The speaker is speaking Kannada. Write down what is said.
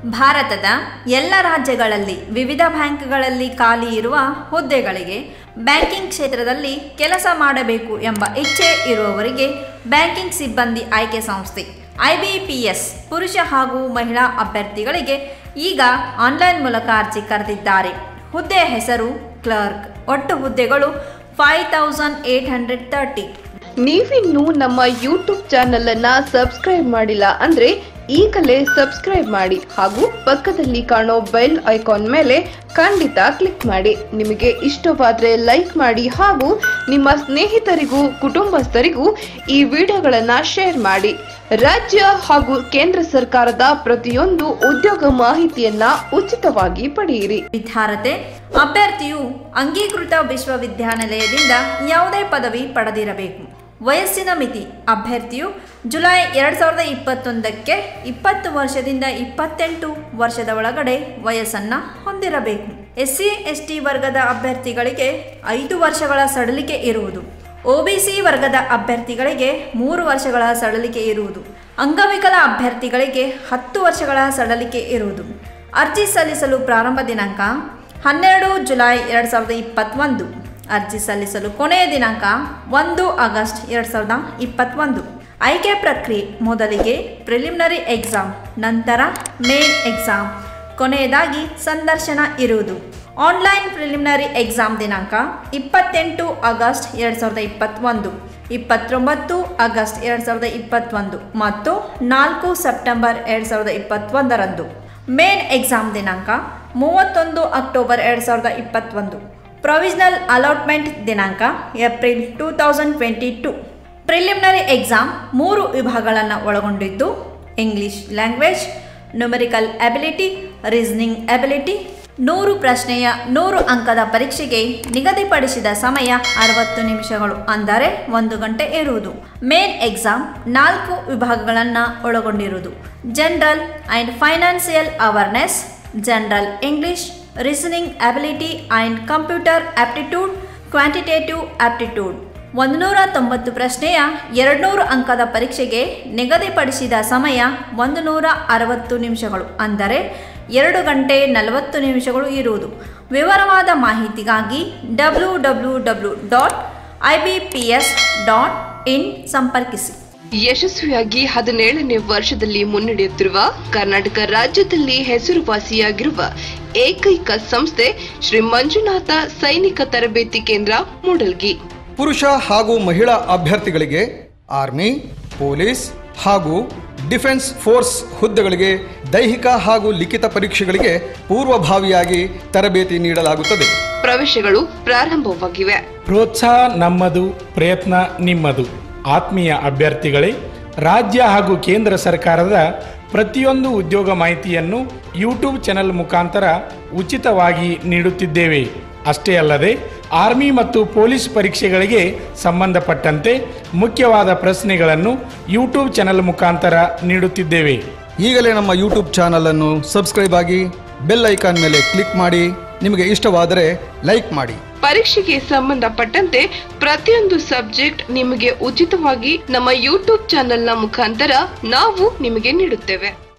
ಭಾರತದ ಎಲ್ಲ ರಾಜ್ಯಗಳಲ್ಲಿ ವಿವಿಧ ಬ್ಯಾಂಕ್ಗಳಲ್ಲಿ ಖಾಲಿ ಇರುವ ಹುದ್ದೆಗಳಿಗೆ ಬ್ಯಾಂಕಿಂಗ್ ಕ್ಷೇತ್ರದಲ್ಲಿ ಕೆಲಸ ಮಾಡಬೇಕು ಎಂಬ ಇಚ್ಛೆ ಇರುವವರಿಗೆ ಬ್ಯಾಂಕಿಂಗ್ ಸಿಬ್ಬಂದಿ ಆಯ್ಕೆ ಸಂಸ್ಥೆ ಐಬಿಪಿಎಸ್ ಪುರುಷ ಹಾಗೂ ಮಹಿಳಾ ಅಭ್ಯರ್ಥಿಗಳಿಗೆ ಈಗ ಆನ್ಲೈನ್ ಮೂಲಕ ಅರ್ಜಿ ಕರೆದಿದ್ದಾರೆ ಹುದ್ದೆಯ ಹೆಸರು ಕ್ಲರ್ಕ್ ಒಟ್ಟು ಹುದ್ದೆಗಳು five thousand eight hundred thirty ನೀವಿನ್ನೂ ನಮ್ಮ ಯೂಟ್ಯೂಬ್ ಚಾನೆಲ್ ಅನ್ನ ಸಬ್ಸ್ಕ್ರೈಬ್ ಮಾಡಿಲ್ಲ ಅಂದ್ರೆ ಈಗಲೇ ಸಬ್ಸ್ಕ್ರೈಬ್ ಮಾಡಿ ಹಾಗೂ ಪಕ್ಕದಲ್ಲಿ ಕಾಣೋ ಬೆಲ್ ಐಕಾನ್ ಮೇಲೆ ಖಂಡಿತ ಕ್ಲಿಕ್ ಮಾಡಿ ನಿಮಗೆ ಇಷ್ಟವಾದ್ರೆ ಲೈಕ್ ಮಾಡಿ ಹಾಗೂ ನಿಮ್ಮ ಸ್ನೇಹಿತರಿಗೂ ಕುಟುಂಬಸ್ಥರಿಗೂ ಈ ವಿಡಿಯೋಗಳನ್ನ ಶೇರ್ ಮಾಡಿ ರಾಜ್ಯ ಹಾಗೂ ಕೇಂದ್ರ ಸರ್ಕಾರದ ಪ್ರತಿಯೊಂದು ಉದ್ಯೋಗ ಮಾಹಿತಿಯನ್ನ ಉಚಿತವಾಗಿ ಪಡೆಯಿರಿ ವಿದ್ಯಾರ್ಹತೆ ಅಭ್ಯರ್ಥಿಯು ಅಂಗೀಕೃತ ವಿಶ್ವವಿದ್ಯಾನಿಲಯದಿಂದ ಯಾವುದೇ ಪದವಿ ಪಡೆದಿರಬೇಕು ವಯಸ್ಸಿನ ಮಿತಿ ಅಭ್ಯರ್ಥಿಯು ಜುಲೈ ಎರಡು ಸಾವಿರದ ಇಪ್ಪತ್ತೊಂದಕ್ಕೆ ಇಪ್ಪತ್ತು ವರ್ಷದಿಂದ ಇಪ್ಪತ್ತೆಂಟು ವರ್ಷದ ಒಳಗಡೆ ವಯಸ್ಸನ್ನು ಹೊಂದಿರಬೇಕು ಎಸ್ ಸಿ ಎಸ್ ಟಿ ವರ್ಗದ ಅಭ್ಯರ್ಥಿಗಳಿಗೆ ಐದು ವರ್ಷಗಳ ಸಡಲಿಕೆ ಇರುವುದು ಒಬಿಸಿ ವರ್ಗದ ಅಭ್ಯರ್ಥಿಗಳಿಗೆ ಮೂರು ವರ್ಷಗಳ ಸಡಲಿಕೆ ಇರುವುದು ಅಂಗವಿಕಲ ಅಭ್ಯರ್ಥಿಗಳಿಗೆ ಹತ್ತು ವರ್ಷಗಳ ಸಡಲಿಕೆ ಇರುವುದು ಅರ್ಜಿ ಸಲ್ಲಿಸಲು ಪ್ರಾರಂಭ ದಿನಾಂಕ ಹನ್ನೆರಡು ಜುಲೈ ಎರಡು ಸಾವಿರದ ಇಪ್ಪತ್ತೊಂದು ಅರ್ಜಿ ಸಲ್ಲಿಸಲು ಕೊನೆಯ ದಿನಾಂಕ ಒಂದು ಆಗಸ್ಟ್ ಎರಡು ಸಾವಿರದ ಇಪ್ಪತ್ತೊಂದು ಆಯ್ಕೆ ಪ್ರಕ್ರಿಯೆ ಮೊದಲಿಗೆ ಪ್ರಿಲಿಮಿನರಿ ಎಕ್ಸಾಮ್ ನಂತರ ಮೇನ್ ಎಕ್ಸಾಮ್ ಕೊನೆಯದಾಗಿ ಸಂದರ್ಶನ ಇರುವುದು ಆನ್ಲೈನ್ ಪ್ರಿಲಿಮಿನರಿ ಎಕ್ಸಾಮ್ ದಿನಾಂಕ ಇಪ್ಪತ್ತೆಂಟು ಆಗಸ್ಟ್ ಎರಡು ಸಾವಿರದ ಇಪ್ಪತ್ತೊಂದು ಇಪ್ಪತ್ತೊಂಬತ್ತು ಆಗಸ್ಟ್ ಎರಡು ಸಾವಿರದ ಇಪ್ಪತ್ತೊಂದು ಮತ್ತು ನಾಲ್ಕು ಸೆಪ್ಟೆಂಬರ್ ಎರಡು ಸಾವಿರದ ಇಪ್ಪತ್ತೊಂದರಂದು ಮೇನ್ ಎಕ್ಸಾಮ್ ದಿನಾಂಕ ಮೂವತ್ತೊಂದು ಅಕ್ಟೋಬರ್ ಎರಡು ಸಾವಿರದ ಇಪ್ಪತ್ತೊಂದು ಪ್ರೊವಿಷನಲ್ ಅಲಾಟ್ಮೆಂಟ್ ದಿನಾಂಕ April two thousand twenty two preliminary exam ಮೂರು ವಿಭಾಗಗಳನ್ನು ಒಳಗೊಂಡಿದ್ದು English language numerical ability reasoning ability ನೂರು ಪ್ರಶ್ನೆಯ ನೂರು ಅಂಕದ ಪರೀಕ್ಷೆಗೆ ನಿಗದಿಪಡಿಸಿದ ಸಮಯ ಅರವತ್ತು ನಿಮಿಷಗಳು ಅಂದರೆ ಒಂದು ಗಂಟೆ ಇರುವುದು ಮೇನ್ ಎಕ್ಸಾಮ್ ನಾಲ್ಕು ವಿಭಾಗಗಳನ್ನು ಒಳಗೊಂಡಿರುವುದು general and financial awareness general English reasoning ability and computer aptitude quantitative aptitude ಒಂದು ನೂರ ತೊಂಬತ್ತು ಪ್ರಶ್ನೆಯ ಎರಡುನೂರು ಅಂಕದ ಪರೀಕ್ಷೆಗೆ ನಿಗದಿಪಡಿಸಿದ ಸಮಯ ಒಂದು ನೂರ ಅರವತ್ತು ನಿಮಿಷಗಳು ಅಂದರೆ ಎರಡು ಗಂಟೆ ನಲವತ್ತು ನಿಮಿಷಗಳು ಇರುವುದು ವಿವರವಾದ ಮಾಹಿತಿಗಾಗಿ W W W dot I B P S dot in ಸಂಪರ್ಕಿಸಿ ಯಶಸ್ವಿಯಾಗಿ ಹದಿನೇಳನೇ ವರ್ಷದಲ್ಲಿ ಮುನ್ನಡೆಯುತ್ತಿರುವ ಕರ್ನಾಟಕ ರಾಜ್ಯದಲ್ಲಿ ಹೆಸರುವಾಸಿಯಾಗಿರುವ ಏಕೈಕ ಸಂಸ್ಥೆ ಶ್ರೀ ಮಂಜುನಾಥ ಸೈನಿಕ ತರಬೇತಿ ಕೇಂದ್ರ ಮೂಡಲ್ಗಿ ಪುರುಷ ಹಾಗೂ ಮಹಿಳಾ ಅಭ್ಯರ್ಥಿಗಳಿಗೆ ಆರ್ಮಿ ಪೊಲೀಸ್ ಹಾಗೂ ಡಿಫೆನ್ಸ್ ಫೋರ್ಸ್ ಹುದ್ದೆಗಳಿಗೆ ದೈಹಿಕ ಹಾಗೂ ಲಿಖಿತ ಪರೀಕ್ಷೆಗಳಿಗೆ ಪೂರ್ವಭಾವಿಯಾಗಿ ತರಬೇತಿ ನೀಡಲಾಗುತ್ತದೆ ಪ್ರವೇಶಗಳು ಪ್ರಾರಂಭವಾಗಿವೆ ಪ್ರೋತ್ಸಾಹ ನಮ್ಮದು ಪ್ರಯತ್ನ ನಿಮ್ಮದು ಆತ್ಮೀಯ ಅಭ್ಯರ್ಥಿಗಳೇ ರಾಜ್ಯ ಹಾಗೂ ಕೇಂದ್ರ ಸರ್ಕಾರದ ಪ್ರತಿಯೊಂದು ಉದ್ಯೋಗ ಮಾಹಿತಿಯನ್ನು ಯೂಟ್ಯೂಬ್ ಚಾನೆಲ್ ಮುಖಾಂತರ ಉಚಿತವಾಗಿ ನೀಡುತ್ತಿದ್ದೇವೆ ಅಷ್ಟೇ ಅಲ್ಲದೆ ಆರ್ಮಿ ಮತ್ತು ಪೊಲೀಸ್ ಪರೀಕ್ಷೆಗಳಿಗೆ ಸಂಬಂಧಪಟ್ಟಂತೆ ಮುಖ್ಯವಾದ ಪ್ರಶ್ನೆಗಳನ್ನು ಯೂಟ್ಯೂಬ್ ಚಾನೆಲ್ ಮುಖಾಂತರ ನೀಡುತ್ತಿದ್ದೇವೆ ಈಗಲೇ ನಮ್ಮ ಯೂಟ್ಯೂಬ್ ಚಾನಲ್ ಅನ್ನು ಸಬ್ಸ್ಕ್ರೈಬ್ ಆಗಿ ಬೆಲ್ ಐಕಾನ್ ಮೇಲೆ ಕ್ಲಿಕ್ ಮಾಡಿ ನಿಮಗೆ ಇಷ್ಟವಾದರೆ ಲೈಕ್ ಮಾಡಿ ಪರೀಕ್ಷೆಗೆ ಸಂಬಂಧಪಟ್ಟಂತೆ ಪ್ರತಿಯೊಂದು ಸಬ್ಜೆಕ್ಟ್ ನಿಮಗೆ ಉಚಿತವಾಗಿ ನಮ್ಮ ಯೂಟ್ಯೂಬ್ ಚಾನೆಲ್ನ ಮುಖಾಂತರ ನಾವು ನಿಮಗೆ ನೀಡುತ್ತೇವೆ